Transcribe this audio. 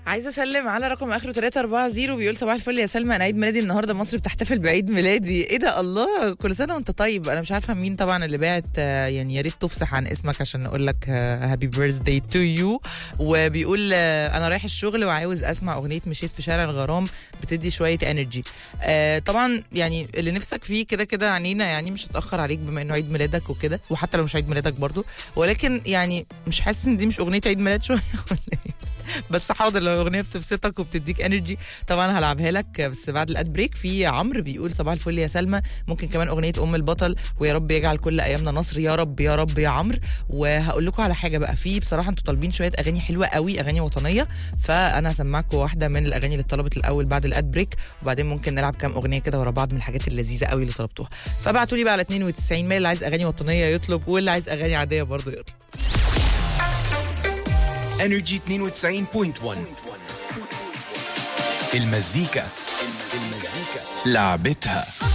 عايزه اسلم على رقم اخره 340 بيقول صباح الفل يا سلمى انا عيد ميلادي النهارده مصر بتحتفل بعيد ميلادي ايه ده الله كل سنه وانت طيب انا مش عارفه مين طبعا اللي باعت آه، يعني يا ريت تفصح عن اسمك عشان نقول لك هابي بيرثداي تو يو وبيقول آه، انا رايح الشغل وعاوز اسمع اغنيه مشيت في شارع الغرام بتدي شويه انرجي طبعا يعني اللي نفسك فيه كده كده عنينا يعني مش هتاخر عليك بما انه عيد ميلادك وكده وحتى لو مش عيد ميلادك برضو ولكن يعني مش حاسس ان دي مش اغنيه عيد ميلاد شويه ولا ايه بس حاضر لو اغنيه بتبسطك وبتديك انرجي طبعا هلعبها لك بس بعد الاد بريك في عمرو بيقول صباح الفل يا سلمى ممكن كمان اغنيه ام البطل ويا رب يجعل كل ايامنا نصر يا رب يا رب يا عمرو وهقول لكم على حاجه بقى في بصراحه انتوا طالبين شويه اغاني حلوه قوي اغاني وطنيه فانا هسمعكم واحده من الاغاني اللي اتطلبت الاول بعد الاد بريك وبعدين ممكن نلعب كام اغنيه كده ورا بعض من الحاجات اللذيذه قوي اللي طلبتوها فبعتوا لي بقى على 92 ميل اللي عايز اغاني وطنيه يطلب واللي عايز اغاني عاديه برضه يطلب انرجي 92.1 المزيكا المزيكا لعبتها